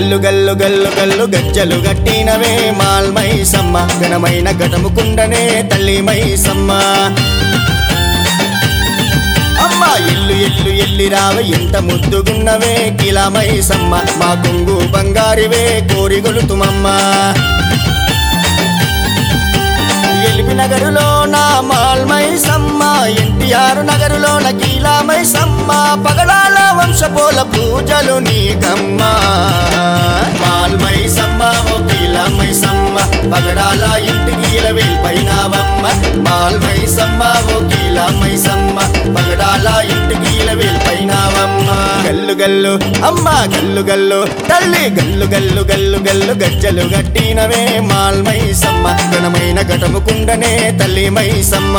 గల్లు గల్లు గల్లు గల్లు గజ్జలు గట్టినవే మాల్మై సమ్మ ఘనమైన ఘటము కుండనే తల్లి మై సమ్మ అమ్మ ఇల్లు ఇల్లు ఎల్లి రావే ఎంత ముద్దుగున్నవే కిలామై సమ్మ మా కొంగు బంగారివే కోరి గొలుతుమమ్మ ఎలిపి నగరులో నా మాల్మై సమ్మ ఎన్టీఆర్ నగరులో నా కీలామై సమ్మ పగడాల వంశపోల పూజలు నీకమ్మ మాల్మై సమ్మ ఓ కీలామై సమ్మ పగడాల ఇంటికి ఇలవేల్ పైనావమ్మ మాల్మై సమ్మ ఓ కీలామై సమ్మ పగడాల ఇంటికి ఇలవేల్ పైనావమ్మ గల్లు గల్లు అమ్మ గల్లు గల్లు తల్లి గల్లు గల్లు గల్లు గల్లు గజ్జలు గట్టినవే మాల్మై సమ్మ ఘనమైన ఘటము కుండనే తల్లి మై సమ్మ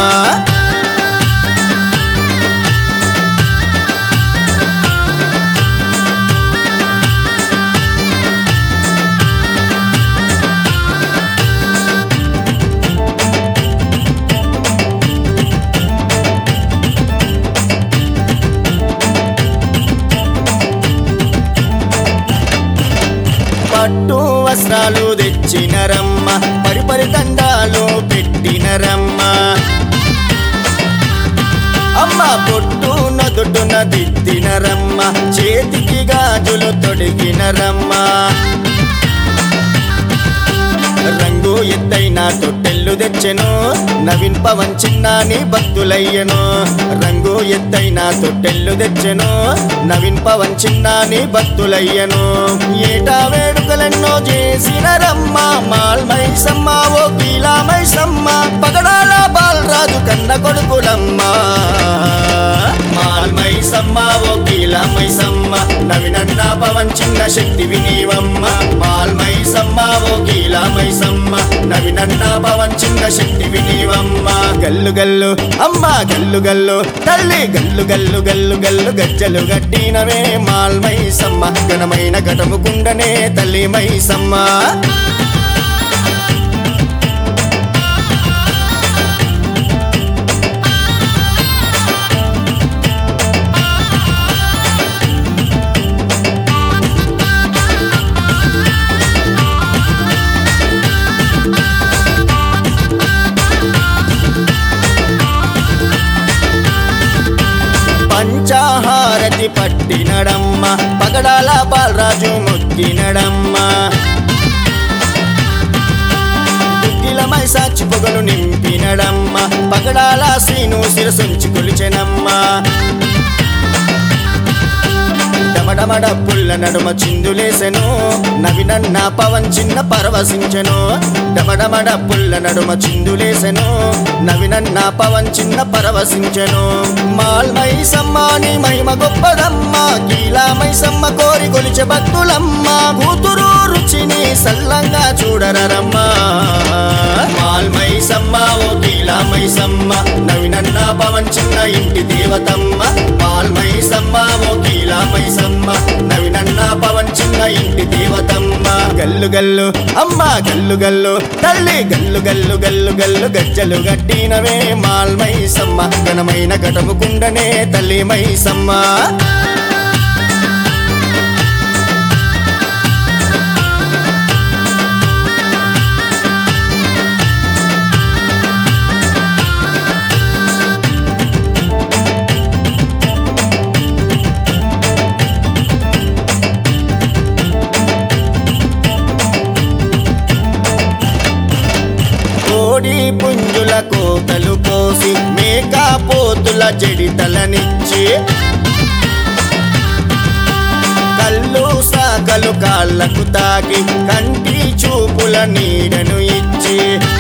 పట్టు వస్త్రాలు తెచ్చినరమ్మ పరిపరి దండాలు పెట్టినరమ్మ అమ్మ పొట్టు నదుడున దిద్దినరమ్మ చేతికి గాజులు తొడిగినరమ్మ రంగు ఎత్తైన తొట్టెల్లు తెచ్చెను నవీన్ పవన్ చిన్నాని భక్తులయ్యను రంగు ఎత్తైన తొట్టెల్లు తెచ్చెను నవీన్ పవన్ చిన్నాని భక్తులయ్యను ఏటా వేడుకలెన్నో చేసిన రమ్మ మాల్మై సమ్మ ఓ కీలామై సమ్మ పగడాల బాలరాజు కన్న కొడుకులమ్మ మాల్మై సమ్మ ఓ కీలామై సమ్మ నవినన్న పవన్ చిన్న శక్తి వినీవమ్మ మాల్మై సమ్మ ఓ కీలామై సమ్మ నవినన్న పవన్ చిన్న శక్తి వినీవమ్మ గల్లు గల్లు అమ్మ గల్లు గల్లు తల్లి గల్లు గల్లు గల్లు గల్లు గజ్జలు గట్టినవే మాల్మై సమ్మ ఘనమైన ఘటము కుండనే తల్లి మై సమ్మ పంచాహారతి పట్టినడమ్మ పగడాల బాలరాజు మొక్కినడమ్మ దుగ్గిలమై సాచి పొగలు నింపినడమ్మ పగడాల శ్రీను శిరసుంచి కొలిచెనమ్మ డమడమడ పుల్ల నడుమ చిందులేసెను నవినన్న పవన్ చిన్న పరవశించెను డమడమడ పుల్ల నడుమ చిందులేసెను నవినన్న పవన్ చిన్న పరవశించెను మాల్మై సమ్మాని మహిమ గొప్పదమ్మ కీలామై సమ్మ కోరి కొలిచె భక్తులమ్మ కూతురు రుచిని సల్లంగా చూడరమ్మ మాల్మై సమ్మ ఓ కీలామై సమ్మ నవినన్న పవన్ చిన్న ఇంటి దేవతమ్మ మాల్మై సమ్మ ఓ కీలామై సమ్మ నవినన్న పవన్ చిన్న ఇంటి దేవతమ్మ గల్లు గల్లు అమ్మ గల్లు గల్లు తల్లి గల్లు గల్లు గల్లు గల్లు గజ్జలు గట్టినవే మాల్మై సమ్మ ఘనమైన ఘటము కుండనే తల్లి మై సమ్మ కోడి పుంజుల కోతలు కోసి మేకా పోతుల జడితలనిచ్చి కళ్ళు సాకలు కాళ్ళకు తాకి కంటి చూపుల నీడను ఇచ్చి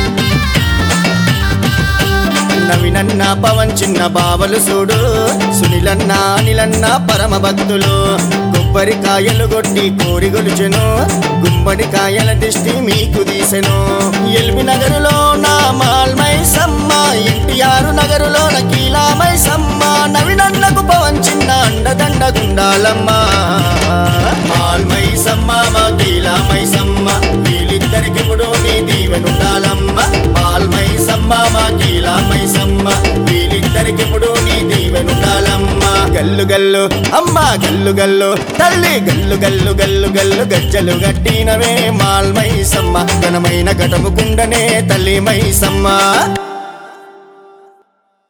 నవినన్న పవన్ చిన్న బావలు చూడు సునిలన్న అనిలన్న పరమ భక్తులు కొబ్బరికాయలు కొట్టి కోరి గొలుచెను గుమ్మడికాయల దిష్టి మీకు తీసెను ఎల్బి నగరులో నా మాల్మై సమ్మ ఎన్టీఆర్ నగరులో నా కీలామై సమ్మ నవినన్నకు పవన్ చిన్న అండదండ గుండాలమ్మ మాల్మై సమ్మ మా కీలామై సమ్మ వీళ్ళిద్దరికి ఇప్పుడు నీ దీవెనుండాలమ్మ మాల్మై సమ్మ మా కీలామై సమ్మ వీళ్ళిద్దరికి ఇప్పుడు నీ దీవెనుండాలమ్మ గల్లు గల్లు అమ్మ గల్లు గల్లు తల్లి గల్లు గల్లు గల్లు గల్లు గజ్జలు గట్టినవే మాల్మైసమ్మ ఘనమైన ఘటము కుండనే తల్లి మైసమ్మ